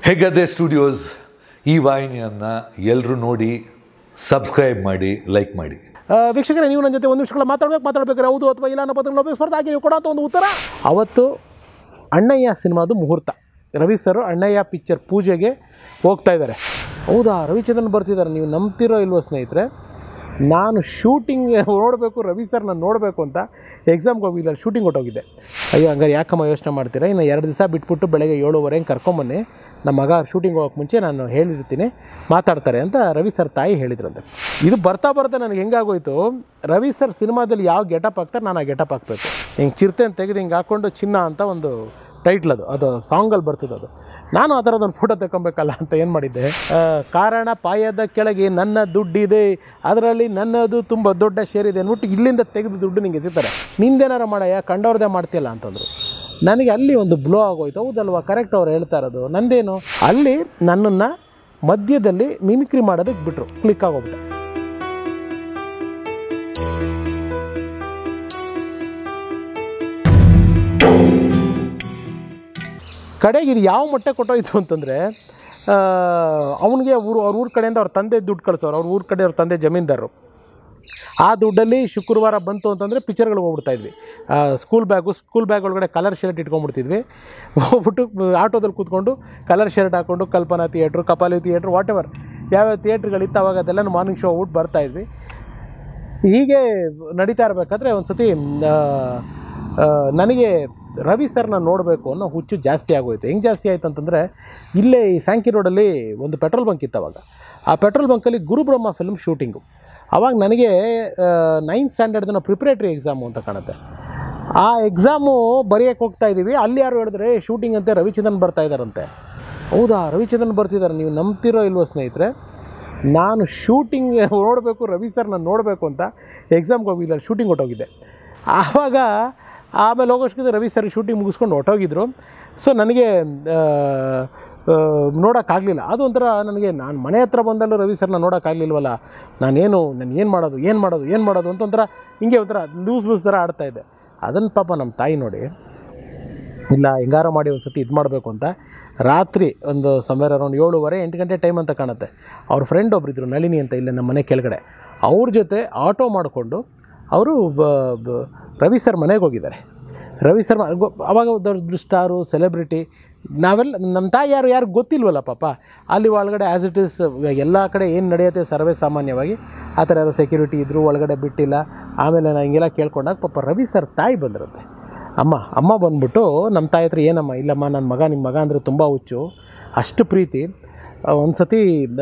Heggadde studios ಈ ವಾಹಿನಿಯನ್ನು ಎಲ್ಲರೂ ನೋಡಿ ಸಬ್ಸ್ಕ್ರೈಬ್ ಮಾಡಿ ಲೈಕ್ ಮಾಡಿ ಆ, ವೀಕ್ಷಕರೇ ನೀವು ನನ್ನ ಜೊತೆ ಒಂದು ನಿಮಿಷಗಳ ಮಾತಾಡ್ಬೇಕು ಮಾತಾಡ್ಬೇಕಾದ್ರೆ ಹೌದು ಅಥವಾ ಇಲ್ಲ ಅನ್ನೋ ಪದಗಳು ಉಪಯೋಗಿಸ್ಬಾರ್ದು ಹಾಗೆ ನೀವು ಕೊಡೋಂಥ ಒಂದು ಉತ್ತರ ಅವತ್ತು ಅಣ್ಣಯ್ಯ ಸಿನಿಮಾದು ಮುಹೂರ್ತ ರವಿ ಸರ್ ಅಣ್ಣಯ್ಯ ಪಿಕ್ಚರ್ ಪೂಜೆಗೆ ಹೋಗ್ತಾ ಇದ್ದಾರೆ ಹೌದಾ ರವಿಚಂದ್ರನ್ ಬರ್ತಿದ್ದಾರೆ ನೀವು ನಂಬ್ತಿರೋ ಇಲ್ವೋ ಸ್ನೇಹಿತರೆ ನಾನು ಶೂಟಿಂಗ್ ನೋಡಬೇಕು ರವಿ ಸರ್ ನಾನು ನೋಡಬೇಕು ಅಂತ ಎಕ್ಸಾಮ್ಗೆ ಹೋಗಿಲ್ಲ ಶೂಟಿಂಗ್ ಹೊಟ್ಟೋಗಿದ್ದೆ ಅಯ್ಯೋ ಹಂಗಾರೆ ಯಾಕಮ್ಮ ಯೋಚನೆ ಮಾಡ್ತೀರಾ ಇನ್ನು ಎರಡು ದಿವಸ ಬಿಟ್ಬಿಟ್ಟು ಬೆಳಗ್ಗೆ ಏಳುವರೆ ಹಂಗೆ ಕರ್ಕೊಂಬನ್ನಿ ನಮ್ಮ ಮಗ ಶೂಟಿಂಗ್ ಹೋಗೋಕೆ ಮುಂಚೆ ನಾನು ಹೇಳಿರ್ತೀನಿ ಮಾತಾಡ್ತಾರೆ ಅಂತ ರವಿ ಸರ್ ತಾಯಿ ಹೇಳಿದ್ರಂತೆ ಇದು ಬರ್ತಾ ಬರ್ತಾ ನನಗೆ ಹೆಂಗಾಗೋಯ್ತು ರವಿ ಸರ್ ಸಿನಿಮಾದಲ್ಲಿ ಯಾವ ಗೆಟಪ್ ಹಾಕ್ತಾರೆ ನಾನು ಆ ಗೆಟಪ್ ಹಾಕ್ಬೇಕು ಹಿಂಗೆ ಚಿರತೆ ಅಂತ ತೆಗೆದು ಹಿಂಗೆ ಹಾಕ್ಕೊಂಡು ಚಿನ್ನ ಅಂತ ಒಂದು ಟೈಟ್ಲ್ ಅದು ಅದು ಸಾಂಗಲ್ಲಿ ಬರ್ತದೆ ಅದು ನಾನು ಆ ಥರದೊಂದು ಫೋಟೋ ತಗೊಬೇಕಲ್ಲ ಅಂತ ಏನು ಮಾಡಿದ್ದೆ ಆ, ಕಾರಣ ಪಾಯದ ಕೆಳಗೆ ನನ್ನ ದುಡ್ಡಿದೆ ಅದರಲ್ಲಿ ನನ್ನದು ತುಂಬ ದೊಡ್ಡ ಶೇರ್ ಇದೆ ಅಂದ್ಬಿಟ್ಟು ಇಲ್ಲಿಂದ ತೆಗೆದು ದುಡ್ಡು ನಿಂಗೆ ಸಿಗ್ತಾರೆ ನಿಂದೇನಾರ ಮಾಡಯ್ಯ ಕಂಡವ್ರದೇ ಮಾಡ್ತಿಲ್ಲ ಅಂತಂದರು ನನಗೆ ಅಲ್ಲಿ ಒಂದು ಬ್ಲೋ ಆಗೋಯ್ತು ಹೌದಲ್ವಾ ಕರೆಕ್ಟ್ ಅವ್ರು ಹೇಳ್ತಾ ಇರೋದು ನಂದೇನು ಅಲ್ಲಿ ನನ್ನನ್ನು ಮಧ್ಯದಲ್ಲಿ ಮಿಮಿಕ್ರಿ ಮಾಡೋದಕ್ಕೆ ಬಿಟ್ಟರು ಕ್ಲಿಕ್ ಆಗೋಗ್ಬಿಟ್ಟೆ ಕಡೆಗೆ ಇದು ಯಾವ ಮಟ್ಟ ಕೊಟ್ಟೋಯ್ತು ಅಂತಂದರೆ ಅವನಿಗೆ ಊರು ಅವ್ರ ಊರ ಕಡೆಯಿಂದ ಅವ್ರ ತಂದೆ ದುಡ್ಡು ಕಳಿಸೋರು ಅವ್ರ ಊರ ಕಡೆ ಅವ್ರ ತಂದೆ ಜಮೀನ್ದಾರರು ಆ ದುಡ್ಡಲ್ಲಿ ಶುಕ್ರವಾರ ಬಂತು ಅಂತಂದರೆ ಪಿಕ್ಚರ್ಗಳಿಗೆ ಹೋಗ್ಬಿಡ್ತಾ ಇದ್ವಿ ಆ, ಸ್ಕೂಲ್ ಬ್ಯಾಗು ಸ್ಕೂಲ್ ಬ್ಯಾಗ್ ಒಳಗಡೆ ಕಲರ್ ಶರ್ಟ್ ಇಟ್ಕೊಂಡ್ಬಿಡ್ತಿದ್ವಿ ಹೋಗ್ಬಿಟ್ಟು ಆಟೋದಲ್ಲಿ ಕೂತ್ಕೊಂಡು ಕಲರ್ ಶರ್ಟ್ ಹಾಕ್ಕೊಂಡು Kalpana theatre Kapali theatre whatever ಯಾವ್ಯಾವ ಥಿಯೇಟ್ರ್ಗಳಿತ್ತು ಅವಾಗ ಅದೆಲ್ಲ ಮಾರ್ನಿಂಗ್ ಶೋ ಔಟ್ ಬರ್ತಾ ಇದ್ವಿ ಹೀಗೆ ನಡೀತಾ ಇರಬೇಕಾದ್ರೆ ಒಂದು ಸತಿ ಆ, ಆ, ನನಗೆ ರವಿ ಸರ್ನ ನೋಡಬೇಕು ಅನ್ನೋ ಹುಚ್ಚು ಜಾಸ್ತಿ ಆಗೋಯ್ತು ಹೆಂಗೆ ಜಾಸ್ತಿ ಆಯ್ತು ಅಂತಂದರೆ ಇಲ್ಲೇ ಈ ಸ್ಯಾಂಕಿ ರೋಡಲ್ಲಿ ಒಂದು ಪೆಟ್ರೋಲ್ ಬಂಕ್ ಇತ್ತು ಅವಾಗ ಆ ಪೆಟ್ರೋಲ್ ಬಂಕಲ್ಲಿ ಗುರುಬ್ರಹ್ಮ ಫಿಲ್ಮ್ ಶೂಟಿಂಗು ಅವಾಗ ನನಗೆ ನೈನ್ತ್ ಸ್ಟ್ಯಾಂಡರ್ಡ್ನ ಪ್ರಿಪ್ರೇಟ್ರಿ ಎಕ್ಸಾಮು ಅಂತ ಕಾಣುತ್ತೆ ಆ ಎಕ್ಸಾಮು ಬರೆಯೋಕ್ಕೆ ಹೋಗ್ತಾ ಇದ್ದೀವಿ ಅಲ್ಲಿ ಯಾರು ಹೇಳಿದ್ರೆ ಶೂಟಿಂಗ್ ಅಂತೆ ರವಿಚಂದ್ರನ್ ಬರ್ತಾ ಇದ್ದಾರಂತೆ ಹೌದಾ ರವಿಚಂದ್ರನ್ ಬರ್ತಿದ್ದಾರೆ ನೀವು ನಂಬ್ತಿರೋ ಇಲ್ವೋ ಸ್ನೇಹಿತರೆ ನಾನು ಶೂಟಿಂಗ್ ನೋಡಬೇಕು ರವಿ ಸರ್ ನಾನು ನೋಡಬೇಕು ಅಂತ ಎಕ್ಸಾಮ್ಗೆ ಹೋಗಿಲ್ಲ ಶೂಟಿಂಗ್ ಹೊಟ್ಟೋಗಿದ್ದೆ ಆವಾಗ ಆಮೇಲೆ ಹೋಗೋಷ್ಟಿಗೆ ರವಿ ಸರ್ ಶೂಟಿಂಗ್ ಮುಗಿಸ್ಕೊಂಡು ಹೊಟ್ಟೋಗಿದ್ರು ಸೊ ನನಗೆ ನೋಡೋಕ್ಕಾಗಲಿಲ್ಲ ಅದು ಒಂಥರ ನನಗೆ ನಾನು ಮನೆ ಹತ್ರ ಬಂದಲ್ಲೂ ರವಿ ಸರ್ನ ನೋಡೋಕ್ಕಾಗಲಿಲ್ವಲ್ಲ ನಾನೇನು ನಾನು ಏನು ಮಾಡೋದು ಏನು ಮಾಡೋದು ಏನು ಮಾಡೋದು ಅಂತ ಒಂಥರ ಹಿಂಗೆ ಒಂಥರ ಲೂಸ್ ಲೂಸ್ ಥರ ಆಡ್ತಾ ಇದ್ದೆ ಅದನ್ನು ಪಾಪ ನಮ್ಮ ತಾಯಿ ನೋಡಿ ಇಲ್ಲ ಹೆಂಗಾರ ಮಾಡಿ ಒಂದು ಸತಿ ಇದು ಮಾಡಬೇಕು ಅಂತ ರಾತ್ರಿ ಒಂದು ಸಮಯ ಅರೌಂಡ್ ಏಳುವರೆ ಎಂಟು ಗಂಟೆ ಟೈಮ್ ಅಂತ ಕಾಣುತ್ತೆ ಅವ್ರ ಫ್ರೆಂಡ್ ಒಬ್ಬರಿದ್ರು ನಳಿನಿ ಅಂತ ಇಲ್ಲೇ ನಮ್ಮ ಮನೆ ಕೆಳಗಡೆ ಅವ್ರ ಜೊತೆ ಆಟೋ ಮಾಡಿಕೊಂಡು ಅವರು ರವಿ ಸರ್ ಮನೆಗೆ ಹೋಗಿದ್ದಾರೆ ರವಿ ಸರ್ ಮ- ಗೊ- ಅವಾಗ ದೊಡ್ಡ ಸ್ಟಾರು ಸೆಲೆಬ್ರಿಟಿ ನಾವೆಲ್ಲ ನಮ್ಮ ತಾಯಿ ಯಾರು ಯಾರು ಗೊತ್ತಿಲ್ವಲ್ಲ ಪಾಪ ಅಲ್ಲಿ ಒಳಗಡೆ ಆ್ಯಸ್ ಇಟ್ ಈಸ್ ಎಲ್ಲ ಕಡೆ ಏನು ನಡೆಯುತ್ತೆ ಸರ್ವೇ ಸಾಮಾನ್ಯವಾಗಿ ಆ ಥರ ಯಾರೋ ಸೆಕ್ಯೂರಿಟಿ ಇದ್ದರು ಒಳಗಡೆ ಬಿಟ್ಟಿಲ್ಲ ಆಮೇಲೆ ನಾನು ಹಿಂಗೆಲ್ಲ ಕೇಳ್ಕೊಂಡಾಗ ಪಾಪ ರವಿ ಸರ್ ತಾಯಿ ಬಂದಿರುತ್ತೆ ಅಮ್ಮ ಅಮ್ಮ ಬಂದ್ಬಿಟ್ಟು ನಮ್ಮ ತಾಯಿ ಹತ್ರ ಏನಮ್ಮ ಇಲ್ಲಮ್ಮ ನನ್ನ ಮಗ ನಿಮ್ಮ ಮಗ ಅಂದರೆ ತುಂಬ ಹುಚ್ಚು ಅಷ್ಟು ಪ್ರೀತಿ ಒಂದು ಸತಿ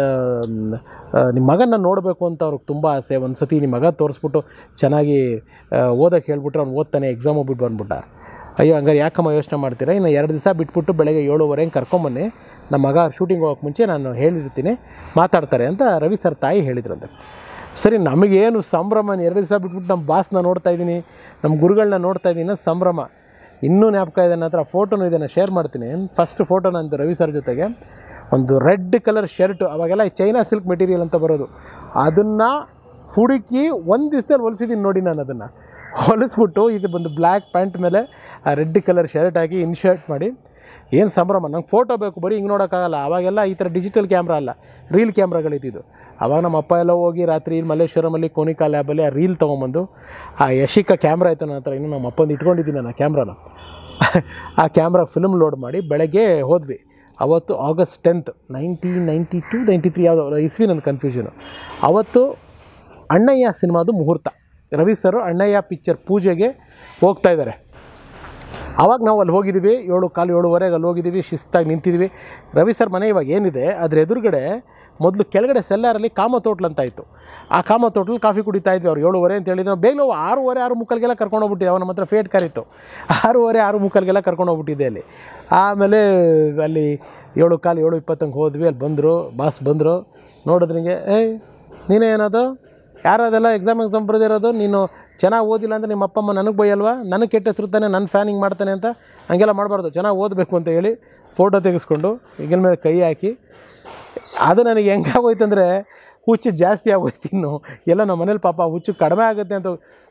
ನಿಮ್ಮ ಮಗನ ನೋಡಬೇಕು ಅಂತ ಅವ್ರಿಗೆ ತುಂಬ ಆಸೆ ಒಂದು ಸತಿ ನಿಮ್ಮ ಮಗ ತೋರಿಸ್ಬಿಟ್ಟು ಚೆನ್ನಾಗಿ ಓದೋಕ್ಕೆ ಹೇಳ್ಬಿಟ್ರೆ ಅವ್ನು ಓದ್ತಾನೆ ಎಕ್ಸಾಮ್ ಹೋಗ್ಬಿಟ್ಟು ಬಂದ್ಬಿಟ್ಟ ಅಯ್ಯೋ ಹಂಗಾರೆ ಯಾಕಮ್ಮ ಯೋಚನೆ ಮಾಡ್ತೀರಾ ಇನ್ನು ಎರಡು ದಿವಸ ಬಿಟ್ಬಿಟ್ಟು ಬೆಳಗ್ಗೆ ಏಳುವರೆ ಹಂಗೆ ಕರ್ಕೊಂಬನ್ನಿ ನಮ್ಮ ಮಗ ಶೂಟಿಂಗ್ ಹೋಗೋಕೆ ಮುಂಚೆ ನಾನು ಹೇಳಿರ್ತೀನಿ ಮಾತಾಡ್ತಾರೆ ಅಂತ ರವಿ ಸರ್ ತಾಯಿ ಹೇಳಿದ್ರಂತೆ ಸರಿ ನಮಗೇನು ಸಂಭ್ರಮ ಎರಡು ದಿವಸ ಬಿಟ್ಬಿಟ್ಟು ನಮ್ಮ ಬಾಸ್ನ ನೋಡ್ತಾ ಇದ್ದೀನಿ ನಮ್ಮ ಗುರುಗಳನ್ನ ನೋಡ್ತಾ ಇದ್ದೀನಿ ಅನ್ನೋದು ಸಂಭ್ರಮ ಇನ್ನೂ ಜ್ಞಾಪಕ ಇದೆ ನನ್ನ ಹತ್ರ ಫೋಟೋನು ಇದೆ ನಾನು ಶೇರ್ ಮಾಡ್ತೀನಿ ಫಸ್ಟ್ ಫೋಟೋ ನಂದು ರವಿ ಸರ್ ಜೊತೆಗೆ ಒಂದು ರೆಡ್ ಕಲರ್ ಶರ್ಟು ಅವಾಗೆಲ್ಲ ಚೈನಾ ಸಿಲ್ಕ್ ಮೆಟೀರಿಯಲ್ ಅಂತ ಬರೋದು ಅದನ್ನು ಹುಡುಕಿ ಒಂದು ದಿವಸದಲ್ಲಿ ಹೊಲಿಸಿದ್ದೀನಿ ನೋಡಿ ನಾನು ಅದನ್ನು ಹೊಲಿಸ್ಬಿಟ್ಟು ಇದು ಬಂದು ಬ್ಲ್ಯಾಕ್ ಪ್ಯಾಂಟ್ ಮೇಲೆ ಆ ರೆಡ್ ಕಲರ್ ಶರ್ಟ್ ಹಾಕಿ ಇನ್ಶರ್ಟ್ ಮಾಡಿ ಏನು ಸಂಭ್ರಮ ನಂಗೆ ಫೋಟೋ ಬೇಕು ಬರೀ ಹಿಂಗೆ ನೋಡೋಕ್ಕಾಗಲ್ಲ ಅವಾಗೆಲ್ಲ ಈ ಥರ ಡಿಜಿಟಲ್ ಕ್ಯಾಮ್ರಾ ಅಲ್ಲ ರೀಲ್ ಕ್ಯಾಮ್ರಾಗಳಿದ್ದಿದ್ದು ಅವಾಗ ನಮ್ಮ ಅಪ್ಪ ಎಲ್ಲ ಹೋಗಿ ರಾತ್ರಿ ಇಲ್ಲಿ ಮಲ್ಲೇಶ್ವರಮಲ್ಲಿ ಕೋನಿಕಾ ಲ್ಯಾಬಲ್ಲಿ ಆ ರೀಲ್ ತೊಗೊಂಬಂದು ಆ ಯಶಿಕ ಕ್ಯಾಮ್ರಾ ಆಯಿತು ನನ್ನ ಹತ್ರ ಇನ್ನೂ ನಮ್ಮ ಅಪ್ಪಂದು ಇಟ್ಕೊಂಡಿದ್ದೀನಿ ನಾನು ಆ ಕ್ಯಾಮ್ರಾನ ಆ ಕ್ಯಾಮ್ರಾ ಫಿಲ್ಮ್ ಲೋಡ್ ಮಾಡಿ ಬೆಳಗ್ಗೆ ಹೋದ್ವಿ ಅವತ್ತು August tenth nineteen ninety two ninety three ಯಾವುದೋ ಇಸ್ವಿ ನನ್ನ ಕನ್ಫ್ಯೂಷನು ಅವತ್ತು ಅಣ್ಣಯ್ಯ ಸಿನಿಮಾದು ಮುಹೂರ್ತ ರವಿ ಸರ್ ಅಣ್ಣಯ್ಯ ಪಿಕ್ಚರ್ ಪೂಜೆಗೆ ಹೋಗ್ತಾ ಇದ್ದಾರೆ ಆವಾಗ ನಾವು ಅಲ್ಲಿ ಹೋಗಿದ್ದೀವಿ ಏಳು ಕಾಲು ಏಳುವರೆಗೆ ಅಲ್ಲಿ ಹೋಗಿದ್ದೀವಿ ಶಿಸ್ತಾಗಿ ನಿಂತಿದ್ದೀವಿ ರವಿ ಸರ್ ಮನೆ ಇವಾಗ ಏನಿದೆ ಅದ್ರ ಎದುರುಗಡೆ ಮೊದಲು ಕೆಳಗಡೆ ಸೆಲ್ಲಾರಲ್ಲಿ ಕಾಮ ತೋಟ್ಲ್ ಅಂತ ಇತ್ತು ಆ ಕಾಮ ತೋಟ್ಲಲ್ಲಿ ಕಾಫಿ ಕುಡಿತಾ ಇದ್ವಿ ಅವ್ರು ಏಳುವರೆ ಅಂತ ಹೇಳಿದ್ರು ನಾವು ಬೇಗ ನಾವು ಆರೂವರೆ ಆರು ಮುಕ್ಕಲ್ಗೆಲ್ಲ ಕರ್ಕೊಂಡು ಹೋಗ್ಬಿಟ್ಟಿದ್ದೆ ಅವ್ನ ನಮ್ಮ ಹತ್ರ ಫೇಟ್ ಕಾರ್ ಇತ್ತು ಆರೂವರೆ ಆರು ಮುಕ್ಕಲ್ಗೆಲ್ಲ ಕರ್ಕೊಂಡು ಹೋಗ್ಬಿಟ್ಟಿದ್ದೆ ಅಲ್ಲಿ ಆಮೇಲೆ ಅಲ್ಲಿ ಏಳು ಕಾಲು ಏಳು ಇಪ್ಪತ್ತಂಗೆ ಹೋದ್ವಿ ಅಲ್ಲಿ ಬಂದರು ಬಾಸ್ ಬಂದರು ನೋಡಿದ್ರಿಂಗೆ ಏಯ್ ನೀನೇ ಏನದು ಯಾರದೆಲ್ಲ ಎಕ್ಸಾಮ್ ಎಕ್ಸಾಮ್ ಬರೆದಿರೋದು ನೀನು ಚೆನ್ನಾಗಿ ಓದಿಲ್ಲ ಅಂದರೆ ನಿಮ್ಮ ಅಪ್ಪ ಅಮ್ಮ ನನಗೆ ಬೈಯಲ್ವಾ ನನಗೆ ಕೆಟ್ಟ ಹೆಸರು ತಾನೆ ನನ್ನ ಫ್ಯಾನ್ ಹಿಂಗೆ ಮಾಡ್ತಾನೆ ಅಂತ ಹಂಗೆಲ್ಲ ಮಾಡಬಾರ್ದು ಚೆನ್ನಾಗಿ ಓದಬೇಕು ಅಂತ ಹೇಳಿ ಫೋಟೋ ತೆಗೆಸ್ಕೊಂಡು ಈಗಿನ ಮೇಲೆ ಕೈ ಹಾಕಿ ಅದು ನನಗೆ ಹೆಂಗಾಗೋಯ್ತು ಅಂದರೆ ಹುಚ್ಚು ಜಾಸ್ತಿ ಆಗೋಯ್ತು ಇನ್ನು ಎಲ್ಲ ನಮ್ಮ ಮನೇಲಿ ಪಾಪ ಹುಚ್ಚು ಕಡಿಮೆ ಆಗುತ್ತೆ ಅಂತ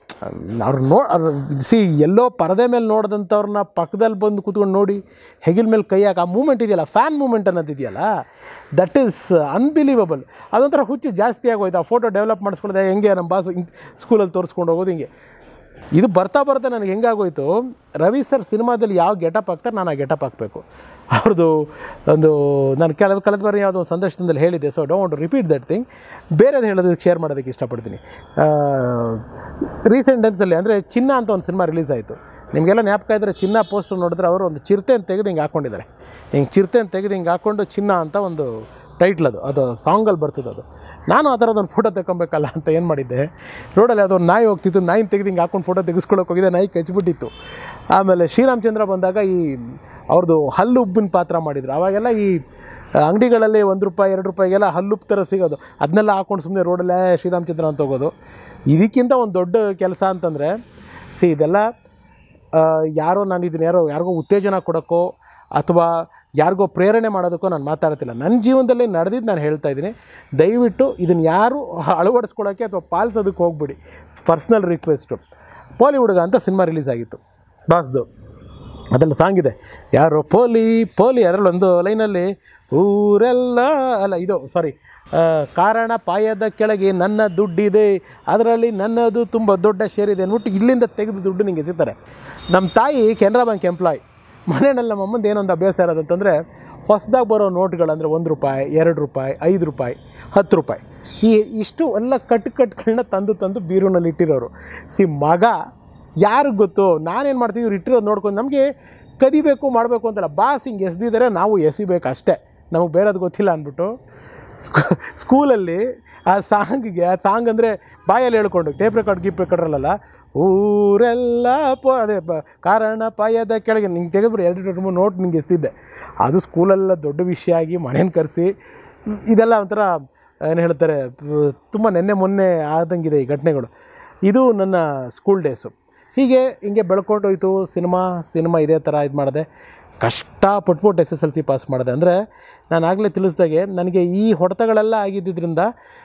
ಅವ್ರು ನೋ ಸಿ ಎಲ್ಲೋ ಪರದೆ ಮೇಲೆ ನೋಡಿದಂಥವ್ರನ್ನ ಪಕ್ಕದಲ್ಲಿ ಬಂದು ಕೂತ್ಕೊಂಡು ನೋಡಿ ಹೆಗಿಲ್ ಮೇಲೆ ಕೈ ಹಾಕಿ ಆ ಮೂಮೆಂಟ್ ಇದೆಯಲ್ಲ ಫ್ಯಾನ್ ಮೂಮೆಂಟ್ ಅನ್ನೋದು ಇದೆಯಲ್ಲ ದಟ್ ಈಸ್ ಅನ್ಬಿಲೀವಬಲ್ ಅದೊಂಥರ ಹುಚ್ಚು ಜಾಸ್ತಿ ಆಗೋಯ್ತು ಆ ಫೋಟೋ ಡೆವಲಪ್ ಮಾಡಿಸ್ಕೊಳ್ಳೋದು ಹೆಂಗೆ ನಮ್ಮ ಬಾಸು ಹಿಂಗೆ ಸ್ಕೂಲಲ್ಲಿ ತೋರಿಸ್ಕೊಂಡು ಹೋಗೋದು ಹಿಂಗೆ ಇದು ಬರ್ತಾ ಬರ್ತಾ ನನಗೆ ಹೆಂಗಾಗೋಯ್ತು ರವಿ ಸರ್ ಸಿನಿಮಾದಲ್ಲಿ ಯಾವ ಗೆಟಪ್ ಹಾಕ್ತಾರೆ ನಾನು ಆ ಗೆಟಪ್ ಹಾಕಬೇಕು ಅವ್ರದ್ದು ಒಂದು ನಾನು ಕೆಲವು ಕಳೆದ ಬಾರಿ ಯಾವುದೋ ಒಂದು ಸಂದರ್ಶನದಲ್ಲಿ ಹೇಳಿದ್ದೆ so don't repeat that thing ಬೇರೆದು ಹೇಳೋದಕ್ಕೆ ಶೇರ್ ಮಾಡೋದಕ್ಕೆ ಇಷ್ಟಪಡ್ತೀನಿ ರೀಸೆಂಟ್ ಡೇಸಲ್ಲಿ ಅಂದರೆ ಚಿನ್ನ ಅಂತ ಒಂದು ಸಿನಿಮಾ ರಿಲೀಸ್ ಆಯಿತು ನಿಮಗೆಲ್ಲ ಜ್ಞಾಪಕ ಇದ್ದರೆ ಚಿನ್ನ ಪೋಸ್ಟರ್ ನೋಡಿದ್ರೆ ಅವರು ಒಂದು ಚಿರತೆ ಅಂತ ತೆಗೆದು ಹಿಂಗೆ ಹಾಕ್ಕೊಂಡಿದ್ದಾರೆ ಹಿಂಗೆ ಚಿರತೆ ಅಂತ ತೆಗೆದು ಹಿಂಗೆ ಹಾಕ್ಕೊಂಡು ಚಿನ್ನ ಅಂತ ಒಂದು ಟೈಟ್ಲ್ ಅದು ಅದು ಸಾಂಗಲ್ಲಿ ಬರ್ತದೆ ಅದು ನಾನು ಆ ಥರದೊಂದು ಫೋಟೋ ತೆಗೊಬೇಕಲ್ಲ ಅಂತ ಏನು ಮಾಡಿದ್ದೆ ರೋಡಲ್ಲಿ ಯಾವುದೋ ಒಂದು ನಾಯಿ ಹೋಗ್ತಿತ್ತು ನಾಯಿನ ತೆಗೆದು ಹಿಂಗೆ ಹಾಕೊಂಡು ಫೋಟೋ ತೆಗೆಸ್ಕೊಳಕ್ಕೆ ಹೋಗಿದ್ದೆ ನಾಯಿ ಕಚ್ಬಿಟ್ಟಿತ್ತು ಆಮೇಲೆ ಶ್ರೀರಾಮಚಂದ್ರ ಬಂದಾಗ ಈ ಅವ್ರದ್ದು ಹಲ್ಲು ಉಬ್ಬಿನ ಪಾತ್ರ ಮಾಡಿದ್ರು ಅವಾಗೆಲ್ಲ ಈ ಅಂಗಡಿಗಳಲ್ಲಿ ಒಂದು ರೂಪಾಯಿ ಎರಡು ರೂಪಾಯಿಗೆಲ್ಲ ಹಲ್ಲುಪ್ಪು ಥರ ಸಿಗೋದು ಅದನ್ನೆಲ್ಲ ಹಾಕೊಂಡು ಸುಮ್ಮನೆ ರೋಡಲ್ಲೇ ಶ್ರೀರಾಮಚಂದ್ರ ಅಂತ ಹೋಗೋದು ಇದಕ್ಕಿಂತ ಒಂದು ದೊಡ್ಡ ಕೆಲಸ ಅಂತಂದರೆ ಸಿ ಇದೆಲ್ಲ ಆ, ಯಾರೋ ನಾನು ಇದನ್ನ ಯಾರೋ ಯಾರಿಗೋ ಉತ್ತೇಜನ ಕೊಡೋಕ್ಕೋ ಅಥವಾ ಯಾರಿಗೋ ಪ್ರೇರಣೆ ಮಾಡೋದಕ್ಕೋ ನಾನು ಮಾತಾಡ್ತಿಲ್ಲ ನನ್ನ ಜೀವನದಲ್ಲಿ ನಡೆದಿದ್ದು ನಾನು ಹೇಳ್ತಾ ಇದ್ದೀನಿ ದಯವಿಟ್ಟು ಇದನ್ನು ಯಾರು ಅಳವಡಿಸ್ಕೊಳ್ಳೋಕ್ಕೆ ಅಥವಾ ಪಾಲಿಸೋದಕ್ಕೆ ಹೋಗ್ಬಿಡಿ ಪರ್ಸ್ನಲ್ ರಿಕ್ವೆಸ್ಟು ಪೋಲಿ ಹುಡುಗ ಅಂತ ಸಿನಿಮಾ ರಿಲೀಸ್ ಆಗಿತ್ತು ಬಾಸ್ದು ಅದರಲ್ಲಿ ಸಾಂಗ್ ಇದೆ ಯಾರೋ ಪೋಲಿ ಪೋಲಿ ಅದರಲ್ಲಿ ಒಂದು ಲೈನಲ್ಲಿ ಊರೆಲ್ಲ ಅಲ್ಲ ಇದು ಸಾರಿ ಕಾರಣ ಪಾಯದ ಕೆಳಗೆ ನನ್ನ ದುಡ್ಡಿದೆ ಅದರಲ್ಲಿ ನನ್ನದು ತುಂಬ ದೊಡ್ಡ ಶೇರ್ ಇದೆ ಅಂದ್ಬಿಟ್ಟು ಇಲ್ಲಿಂದ ತೆಗೆದು ದುಡ್ಡು ನಿಂಗೆ ಎಸಿತಾರೆ ನಮ್ಮ ತಾಯಿ ಕೆನರಾ ಬ್ಯಾಂಕ್ ಎಂಪ್ಲಾಯ್ ಮನೆಯಲ್ಲಿ ನಮ್ಮ ಅಮ್ಮಂದು ಏನೊಂದು ಅಭ್ಯಾಸ ಇರೋದಂತಂದರೆ ಹೊಸದಾಗಿ ಬರೋ ನೋಟ್ಗಳು ಅಂದರೆ ಒಂದು ರೂಪಾಯಿ ಎರಡು ರೂಪಾಯಿ ಐದು ರೂಪಾಯಿ ಹತ್ತು ರೂಪಾಯಿ ಈ ಇಷ್ಟು ಎಲ್ಲ ಕಟ್ಟು ಕಟ್ಗಳನ್ನ ತಂದು ತಂದು ಬೀರೂನಲ್ಲಿ ಇಟ್ಟಿರೋರು ಸಿ ಮಗ ಯಾರಿಗೆ ಗೊತ್ತು ನಾನೇನು ಮಾಡ್ತೀವಿ ಇವ್ರು ಇಟ್ಟಿರೋದು ನೋಡ್ಕೊಂಡು ನಮಗೆ ಕದಿಬೇಕು ಮಾಡಬೇಕು ಅಂತಲ್ಲ ಬಾಸ್ ಹಿಂಗೆ ಎಸ್ದಿದ್ದಾರೆ ನಾವು ಎಸಿಬೇಕು ಅಷ್ಟೇ ನಮಗೆ ಬೇರೆದು ಗೊತ್ತಿಲ್ಲ ಅಂದ್ಬಿಟ್ಟು ಸ್ಕೂ ಸ್ಕೂಲಲ್ಲಿ ಆ ಸಾಂಗಿಗೆ ಆ ಸಾಂಗ್ ಅಂದರೆ ಬಾಯಲ್ಲಿ ಹೇಳ್ಕೊಂಡು ಟೇಪ್ ರೆಕಾರ್ಡ್ ಗೀಪ್ ರೆಕಾರ್ಡ್ರಲ್ಲ ಊರೆಲ್ಲ ಪೋ ಅದೇ ಬ ಕಾರಣ ಪಾಯದ ಕೆಳಗೆ ನಿಂಗೆ ತೆಗೆದ್ಬಿಟ್ಟು ಎರಡು ಎರಡು ಮೂರು ನೋಟ್ ನಿಂಗೆ ಎಸ್ತಿದ್ದೆ ಅದು ಸ್ಕೂಲೆಲ್ಲ ದೊಡ್ಡ ವಿಷಯ ಆಗಿ ಮನೇನ ಕರೆಸಿ ಇದೆಲ್ಲ ಒಂಥರ ಏನು ಹೇಳ್ತಾರೆ ತುಂಬ ನೆನ್ನೆ ಮೊನ್ನೆ ಆದಂಗಿದೆ ಈ ಘಟನೆಗಳು ಇದು ನನ್ನ ಸ್ಕೂಲ್ ಡೇಸು ಹೀಗೆ ಹಿಂಗೆ ಬೆಳ್ಕೊಂಡೋಯ್ತು ಸಿನಿಮಾ ಸಿನಿಮಾ ಇದೇ ಥರ ಇದು ಮಾಡಿದೆ ಕಷ್ಟಪಟ್ಬಿಟ್ಟು S S L C pass ಮಾಡಿದೆ ಅಂದರೆ ನಾನು ಆಗಲೇ ತಿಳಿಸ್ದಾಗೆ ನನಗೆ ಈ ಹೊಡೆತಗಳೆಲ್ಲ ಆಗಿದ್ದರಿಂದ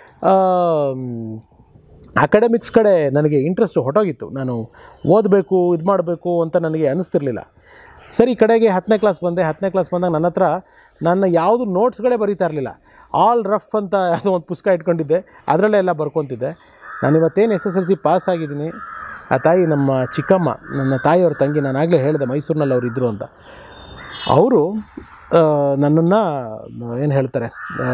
ಅಕಾಡೆಮಿಕ್ಸ್ ಕಡೆ ನನಗೆ ಇಂಟ್ರೆಸ್ಟ್ ಹೊಟ್ಟೋಗಿತ್ತು ನಾನು ಓದಬೇಕು ಇದು ಮಾಡಬೇಕು ಅಂತ ನನಗೆ ಅನ್ನಿಸ್ತಿರ್ಲಿಲ್ಲ ಸರಿ ಕಡೆಗೆ ಹತ್ತನೇ ಕ್ಲಾಸ್ ಬಂದೆ ಹತ್ತನೇ ಕ್ಲಾಸ್ ಬಂದಾಗ ನನ್ನ ಹತ್ರ ನನ್ನ ಯಾವುದು ನೋಟ್ಸ್ಗಳೇ ಬರೀತಾ ಇರಲಿಲ್ಲ ಆಲ್ ರಫ್ ಅಂತ ಯಾವುದೋ ಒಂದು ಪುಸ್ತಕ ಇಟ್ಕೊಂಡಿದ್ದೆ ಅದರಲ್ಲೇ ಎಲ್ಲ ಬರ್ಕೊತಿದ್ದೆ ನಾನು ಇವತ್ತೇನು S S L C pass ಆಗಿದ್ದೀನಿ ಆ ತಾಯಿ ನಮ್ಮ ಚಿಕ್ಕಮ್ಮ ನನ್ನ ತಾಯಿಯವ್ರ ತಂಗಿ ನಾನು ಆಗಲೇ ಹೇಳಿದೆ ಮೈಸೂರಿನಲ್ಲಿ ಅವ್ರು ಇದ್ದರು ಅಂತ ಅವರು ನನ್ನನ್ನು ಏನು ಹೇಳ್ತಾರೆ ಆ,